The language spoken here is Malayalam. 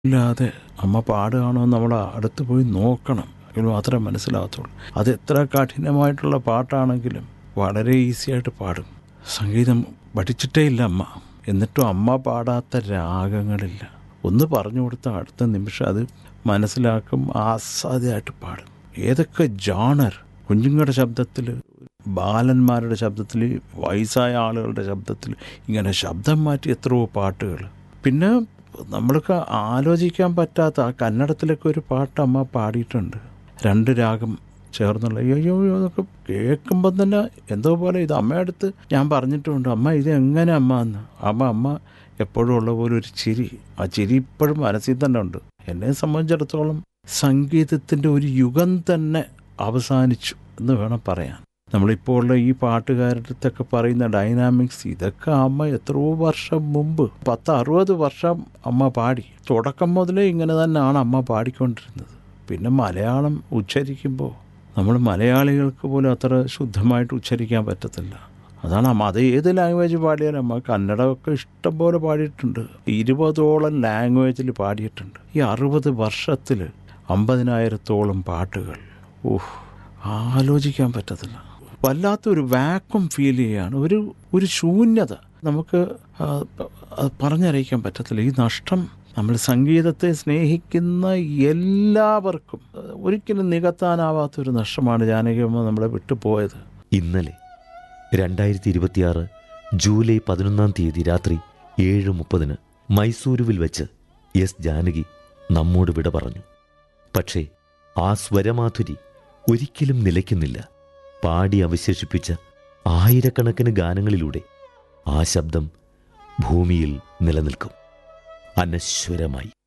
ഇല്ലാതെ അമ്മ പാടുകയാണോ നമ്മൾ അടുത്ത് പോയി നോക്കണം എങ്കിൽ മാത്രമേ മനസ്സിലാകത്തുള്ളൂ അത് എത്ര കഠിനമായിട്ടുള്ള പാട്ടാണെങ്കിലും വളരെ ഈസി ആയിട്ട് പാടും സംഗീതം പഠിച്ചിട്ടേ ഇല്ല അമ്മ എന്നിട്ടും അമ്മ പാടാത്ത രാഗങ്ങളില്ല ഒന്ന് പറഞ്ഞു കൊടുത്താൽ അടുത്ത നിമിഷം അത് മനസ്സിലാക്കും ആസ്വാദ്യമായിട്ട് പാടും ഏതൊക്കെ ജാണർ കുഞ്ഞുങ്ങളുടെ ശബ്ദത്തിൽ ബാലന്മാരുടെ ശബ്ദത്തിൽ വയസ്സായ ആളുകളുടെ ശബ്ദത്തിൽ ഇങ്ങനെ ശബ്ദം മാറ്റി എത്രയോ പാട്ടുകൾ പിന്നെ നമ്മൾക്ക് ആലോചിക്കാൻ പറ്റാത്ത ആ കന്നഡത്തിലൊക്കെ ഒരു പാട്ട് അമ്മ പാടിയിട്ടുണ്ട് രണ്ട് രാഗം ചേർന്നുള്ള അയ്യോ അയ്യോ അതൊക്കെ കേൾക്കുമ്പം തന്നെ എന്തോ പോലെ ഇത് അമ്മയടുത്ത് ഞാൻ പറഞ്ഞിട്ടുണ്ട് അമ്മ ഇത് എങ്ങനെ അമ്മ എന്ന് അമ്മ അമ്മ എപ്പോഴും ഉള്ള പോലെ ഒരു ചിരി ആ ചിരി ഇപ്പോഴും മനസ്സിൽ തന്നെ ഉണ്ട് എന്നെ സംബന്ധിച്ചിടത്തോളം സംഗീതത്തിൻ്റെ ഒരു യുഗം തന്നെ അവസാനിച്ചു എന്ന് വേണം പറയാൻ നമ്മളിപ്പോൾ ഉള്ള ഈ പാട്ടുകാരുടെ അടുത്തൊക്കെ പറയുന്ന ഡൈനാമിക്സ് ഇതൊക്കെ അമ്മ എത്രയോ വർഷം മുമ്പ് പത്ത് അറുപത് വർഷം അമ്മ പാടി തുടക്കം മുതലേ ഇങ്ങനെ തന്നെയാണ് അമ്മ പാടിക്കൊണ്ടിരുന്നത് പിന്നെ മലയാളം ഉച്ചരിക്കുമ്പോൾ നമ്മൾ മലയാളികൾക്ക് പോലും അത്ര ശുദ്ധമായിട്ട് ഉച്ചരിക്കാൻ പറ്റത്തില്ല അതാണ് അമ്മ അത് ഏത് ലാംഗ്വേജ് പാടിയാലും അമ്മ കന്നഡമൊക്കെ ഇഷ്ടം പോലെ പാടിയിട്ടുണ്ട് ഇരുപതോളം ലാംഗ്വേജിൽ പാടിയിട്ടുണ്ട് ഈ അറുപത് വർഷത്തിൽ അമ്പതിനായിരത്തോളം പാട്ടുകൾ ഊഹ് ആലോചിക്കാൻ പറ്റത്തില്ല വല്ലാത്തൊരു വാക്വം ഫീൽ ചെയ്യുകയാണ് ഒരു ഒരു ശൂന്യത നമുക്ക് ആ, അത് പറഞ്ഞറിയിക്കാൻ പറ്റത്തില്ല ഈ നഷ്ടം നമ്മൾ സംഗീതത്തെ സ്നേഹിക്കുന്ന എല്ലാവർക്കും ഒരിക്കലും നികത്താനാവാത്തൊരു നഷ്ടമാണ് ജാനകിയമ്മ നമ്മളെ വിട്ടുപോയത് ഇന്നലെ രണ്ടായിരത്തി ഇരുപത്തിയാറ് ജൂലൈ പതിനൊന്നാം തീയതി രാത്രി ഏഴ് മുപ്പതിന് മൈസൂരുവിൽ വെച്ച് എസ് ജാനകി നമ്മോട് വിട പറഞ്ഞു പക്ഷേ ആ സ്വരമാധുരി ഒരിക്കലും നിലയ്ക്കുന്നില്ല പാടി അവശേഷിപ്പിച്ച ആയിരക്കണക്കിന് ഗാനങ്ങളിലൂടെ ആ ശബ്ദം ഭൂമിയിൽ നിലനിൽക്കും അനശ്വരമായി